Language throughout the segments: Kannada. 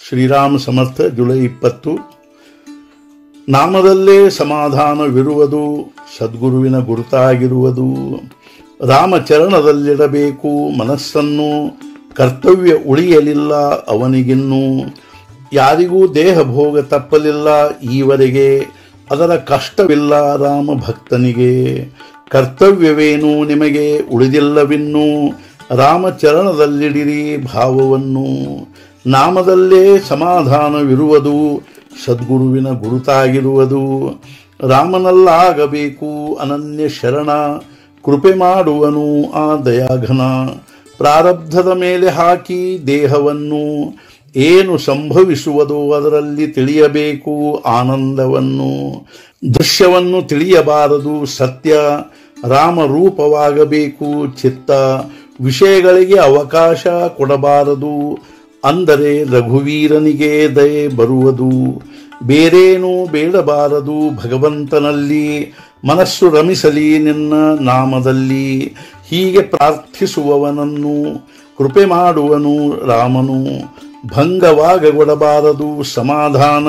ಶ್ರೀರಾಮ ಸಮರ್ಥ ಜುಲೈ ಇಪ್ಪತ್ತು ನಾಮದಲ್ಲೇ ಸಮಾಧಾನವಿರುವುದು ಸದ್ಗುರುವಿನ ಗುರುತಾಗಿರುವುದು ರಾಮಚರಣದಲ್ಲಿಡಬೇಕು ಮನಸ್ಸನ್ನು ಕರ್ತವ್ಯ ಉಳಿಯಲಿಲ್ಲ ಅವನಿಗಿನ್ನೂ ಯಾರಿಗೂ ದೇಹ ಭೋಗ ತಪ್ಪಲಿಲ್ಲ ಈವರೆಗೆ ಅದರ ಕಷ್ಟವಿಲ್ಲ ರಾಮ ಭಕ್ತನಿಗೆ ಕರ್ತವ್ಯವೇನು ನಿಮಗೆ ಉಳಿದಿಲ್ಲವಿನ್ನೂ ರಾಮಚರಣದಲ್ಲಿಡಿರಿ ಭಾವವನ್ನು ನಾಮದಲ್ಲೇ ಸಮಾಧಾನವಿರುವುದು ಸದ್ಗುರುವಿನ ಗುರುತಾಗಿರುವುದು ರಾಮನಲ್ಲಾಗಬೇಕು ಅನನ್ಯ ಶರಣ ಕೃಪೆ ಮಾಡುವನು ಆ ದಯಾಘನ ಪ್ರಾರಬ್ಧದ ಮೇಲೆ ಹಾಕಿ ದೇಹವನ್ನು ಏನು ಸಂಭವಿಸುವುದೋ ಅದರಲ್ಲಿ ತಿಳಿಯಬೇಕು ಆನಂದವನ್ನು ದೃಶ್ಯವನ್ನು ತಿಳಿಯಬಾರದು ಸತ್ಯ ರಾಮರೂಪವಾಗಬೇಕು ಚಿತ್ತ ವಿಷಯಗಳಿಗೆ ಅವಕಾಶ ಕೊಡಬಾರದು ಅಂದರೆ ರಘುವೀರನಿಗೆ ದಯೆ ಬರುವುದು ಬೇರೇನೂ ಬೇಡಬಾರದು ಭಗವಂತನಲ್ಲಿ ಮನಸ್ಸು ರಮಿಸಲಿ ನಿನ್ನ ನಾಮದಲ್ಲಿ ಹೀಗೆ ಪ್ರಾರ್ಥಿಸುವವನನ್ನು ಕೃಪೆ ಮಾಡುವನು ರಾಮನು ಭಂಗವಾಗಗೊಡಬಾರದು ಸಮಾಧಾನ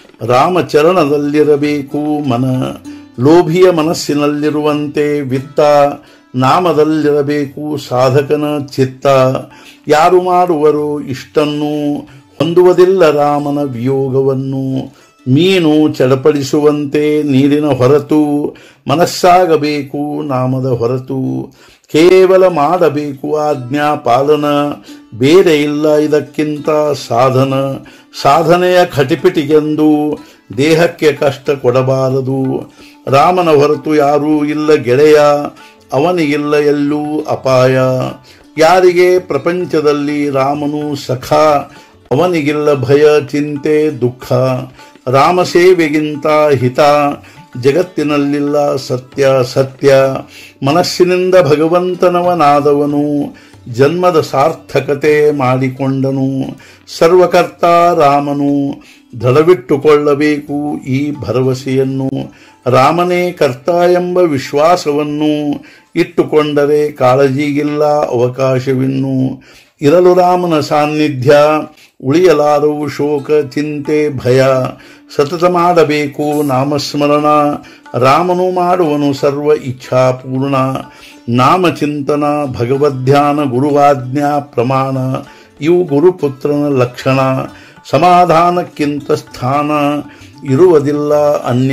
ರಾಮಚರಣದಲ್ಲಿರಬೇಕು ಮನ ಲೋಭಿಯ ಮನಸ್ಸಿನಲ್ಲಿರುವಂತೆ ವಿತ್ತ ನಾಮದಲ್ಲಿರಬೇಕು ಸಾಧಕನ ಚಿತ್ತ ಯಾರು ಮಾಡುವರು ಇಷ್ಟನ್ನು ಹೊಂದುವುದಿಲ್ಲ ರಾಮನ ವಿಯೋಗವನ್ನು ಮೀನು ಚಡಪಡಿಸುವಂತೆ ನೀರಿನ ಹೊರತು ಮನಸ್ಸಾಗಬೇಕು ನಾಮದ ಹೊರತು ಕೇವಲ ಮಾಡಬೇಕು ಆಜ್ಞಾ ಪಾಲನ ಬೇರೆ ಇಲ್ಲ ಇದಕ್ಕಿಂತ ಸಾಧನ ಸಾಧನೆಯ ಖಟಿಪಿಟಿಗೆಂದು ದೇಹಕ್ಕೆ ಕಷ್ಟ ಕೊಡಬಾರದು ರಾಮನ ಹೊರತು ಯಾರೂ ಇಲ್ಲ ಗೆಳೆಯ ಅವನಿಗಿಲ್ಲ ಎಲ್ಲೂ ಅಪಾಯ ಯಾರಿಗೆ ಪ್ರಪಂಚದಲ್ಲಿ ರಾಮನು ಸಖ ಅವನಿಗಿಲ್ಲ ಭಯ ಚಿಂತೆ ದುಃಖ ರಾಮ ಸೇವೆಗಿಂತ ಹಿತ ಜಗತ್ತಿನಲ್ಲಿಲ್ಲ ಸತ್ಯ ಸತ್ಯ ಮನಸ್ಸಿನಿಂದ ಭಗವಂತನವನಾದವನು ಜನ್ಮದ ಸಾರ್ಥಕತೆ ಮಾಡಿಕೊಂಡನು ಸರ್ವಕರ್ತ ರಾಮನು ದೃಢವಿಟ್ಟುಕೊಳ್ಳಬೇಕು ಈ ಭರವಸೆಯನ್ನು ರಾಮನೇ ಕರ್ತ ಎಂಬ ವಿಶ್ವಾಸವನ್ನು ಇಟ್ಟುಕೊಂಡರೆ ಕಾಳಜಿಗಿಲ್ಲ ಅವಕಾಶವಿನ್ನು ಇರಲು ರಾಮನ ಸಾನ್ನಿಧ್ಯ ಉಳಿಯಲಾರವು ಶೋಕ ಚಿಂತೆ ಭಯ ಸತತ ಮಾಡಬೇಕು ನಾಮಸ್ಮರಣ ರಾಮನು ಮಾಡುವನು ಸರ್ವ ಇಚ್ಛಾಪೂರ್ಣ ನಾಮಚಿಂತನ ಭಗವದ್ಧ್ಯಾನ ಗುರುವಾಜ್ಞಾ ಪ್ರಮಾಣ ಇವು ಗುರುಪುತ್ರನ ಲಕ್ಷಣ ಸಮಾಧಾನಕ್ಕಿಂತ ಸ್ಥಾನ ಇರುವುದಿಲ್ಲ ಅನ್ಯ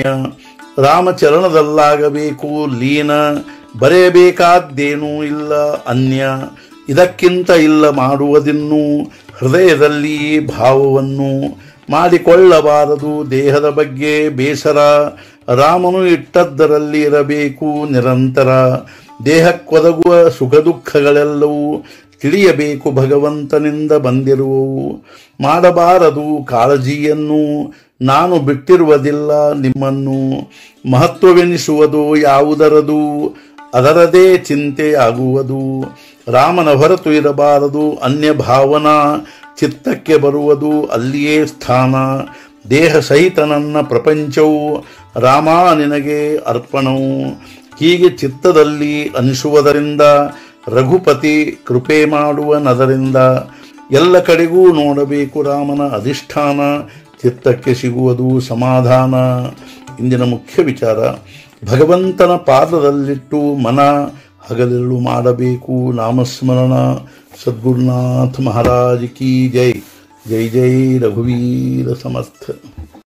ರಾಮಚರಣದಲ್ಲಾಗಬೇಕು ಲೀನ ಬರೆಯಬೇಕಾದ್ದೇನೂ ಇಲ್ಲ ಅನ್ಯ ಇದಕ್ಕಿಂತ ಇಲ್ಲ ಮಾಡುವುದಿನ್ನೂ ಹೃದಯದಲ್ಲಿ ಭಾವವನ್ನು ಮಾಡಿಕೊಳ್ಳಬಾರದು ದೇಹದ ಬಗ್ಗೆ ಬೇಸರ ರಾಮನು ಇಟ್ಟದ್ದರಲ್ಲಿ ಇರಬೇಕು ನಿರಂತರ ದೇಹಕ್ಕೊದಗುವ ಸುಖ ದುಃಖಗಳೆಲ್ಲವೂ ತಿಳಿಯಬೇಕು ಭಗವಂತನಿಂದ ಬಂದಿರುವವು ಮಾಡಬಾರದು ಕಾಳಜಿಯನ್ನು ನಾನು ಬಿಟ್ಟಿರುವುದಿಲ್ಲ ನಿಮ್ಮನ್ನು ಮಹತ್ವವೆನಿಸುವುದು ಯಾವುದರದು ಅದರದೇ ಚಿಂತೆಯಾಗುವುದು ರಾಮನ ಹೊರತು ಇರಬಾರದು ಅನ್ಯ ಭಾವನಾ ಚಿತ್ತಕ್ಕೆ ಬರುವುದು ಅಲ್ಲಿಯೇ ಸ್ಥಾನ ದೇಹ ಸಹಿತ ನನ್ನ ಪ್ರಪಂಚವು ರಾಮ ನಿನಗೆ ಅರ್ಪಣವು ಹೀಗೆ ಚಿತ್ತದಲ್ಲಿ ಅನಿಸುವುದರಿಂದ ರಘುಪತಿ ಕೃಪೆ ಮಾಡುವ ನದರಿಂದ ಎಲ್ಲ ಕಡೆಗೂ ನೋಡಬೇಕು ರಾಮನ ಅಧಿಷ್ಠಾನ ಚಿತ್ತಕ್ಕೆ ಸಿಗುವುದು ಸಮಾಧಾನ ಇಂದಿನ ಮುಖ್ಯ ವಿಚಾರ ಭಗವಂತನ ಪಾದದಲ್ಲಿಟ್ಟು ಮನ ಹಗಲಿರುಳು ಮಾಡಬೇಕು ನಾಮಸ್ಮರಣ ಸದ್ಗುರುನಾಥ ಮಹಾರಾಜ್ ಕಿ ಜೈ ಜೈ ಜೈ ರಘುವೀರ ಸಮರ್ಥ